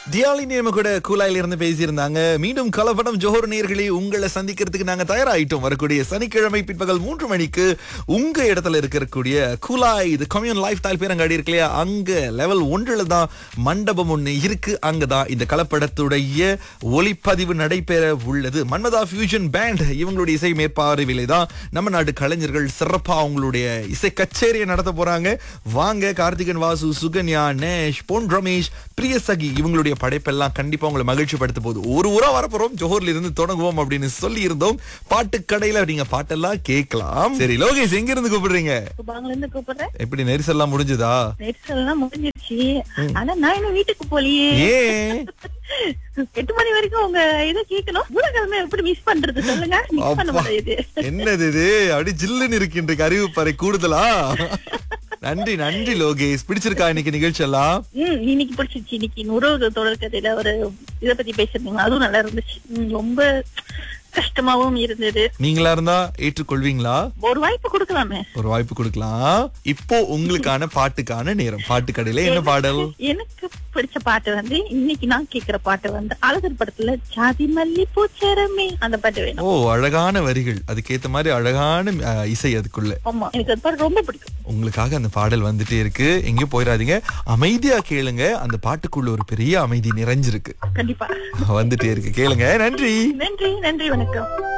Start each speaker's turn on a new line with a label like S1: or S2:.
S1: தியாலினி நம்ம கூட கூலாயில இருந்து பேசியிருந்தாங்க மீண்டும் கலப்படம் ஜோஹர் நேர்களே உங்களை சந்திக்கிறதுக்கு நாங்க தயாராயிட்டோம் வரக்கூடிய சனிக்கிழமை பிற்பகல் மூன்று மணிக்கு உங்க இடத்துல இருக்கக்கூடிய கூலாய் இது கம்யூன் லைஃப் ஸ்டைல் பேரங்காடி இருக்கு இல்லையா அங்க லெவல் ஒன்றுல தான் மண்டபம் ஒண்ணு இருக்கு அங்கதான் இந்த கலப்படத்துடைய ஒளிப்பதிவு நடைபெற உள்ளது மன்மதா ஃபியூஷன் பேண்ட் இவங்களுடைய இசை மேற்பார்வையிலே தான் நம்ம நாட்டு கலைஞர்கள் சிறப்பா அவங்களுடைய இசை கச்சேரியை நடத்த போறாங்க வாங்க கார்த்திகன் வாசு சுகன்யா நேஷ் பொன் ரமேஷ் பிரியசகி இவங்களுடைய படைப்பெல்லாம் கண்டிப்பா உங்களை மகிழ்ச்சி படுத்த போகுது ஒரு ஊரா வரப்போறோம் ஜோஹர்ல இருந்து தொடங்குவோம் அப்படின்னு சொல்லி இருந்தோம் பாட்டு கடையில நீங்க பாட்டெல்லாம் கேட்கலாம் சரி லோகேஷ் எங்க இருந்து கூப்பிடுறீங்க
S2: சுபாங்கல இருந்து கூப்பிடுறேன்
S1: எப்படி நெரிசல்லாம் முடிஞ்சுதா
S2: நெரிசல் எல்லாம் முடிஞ்சிருச்சு ஆனா நான் இன்னும் வீட்டுக்கு போலியே
S1: ஏன்
S2: எட்டு மணி வரைக்கும் உங்க இதை கேட்கணும் ஊடகமே எப்படி மிஸ் பண்றது சொல்லுங்க மிஸ் பண்ண
S1: அப்பா.
S2: முடியாது
S1: என்னது இது அப்படி ஜில்லுன்னு இருக்கின்ற அறிவிப்பறை கூடுதலா நன்றி நன்றி லோகேஷ் பிடிச்சிருக்கா இன்னைக்கு நிகழ்ச்சி எல்லாம்
S2: ம் இன்னைக்கு பிடிச்சிருச்சு இன்னைக்கு உறவு தொடர் கதையில ஒரு இத பத்தி பேசிருந்தீங்க அதுவும் நல்லா இருந்துச்சு ம், ரொம்ப கஷ்டமாவும் இருந்தது
S1: நீங்களா இருந்தா ஏற்றுக்கொள்வீங்களா
S2: ஒரு வாய்ப்பு கொடுக்கலாமே
S1: ஒரு வாய்ப்பு கொடுக்கலாம் இப்போ உங்களுக்கான பாட்டுக்கான நேரம் பாட்டு கடையில என்ன பாடல்
S2: எனக்கு பிடிச்ச பாட்டு வந்து இன்னைக்கு நான் கேக்குற பாட்டு வந்து அழகர் படத்துல ஜாதி மல்லி பூச்சரமே அந்த பாட்டு வேணும்
S1: ஓ அழகான வரிகள் அதுக்கேத்த மாதிரி அழகான அஹ், இசை அதுக்குள்ள
S2: ஆமா எனக்கு அந்த பாட்டு ரொம்ப பிடிக்கும்
S1: உங்களுக்காக அந்த பாடல் வந்துட்டே இருக்கு எங்கேயும் போயிடாதீங்க அமைதியா கேளுங்க அந்த பாட்டுக்குள்ள ஒரு பெரிய அமைதி நிறைஞ்சிருக்கு
S2: கண்டிப்பா
S1: வந்துட்டே இருக்கு கேளுங்க நன்றி
S2: நன்றி நன்றி வணக்கம்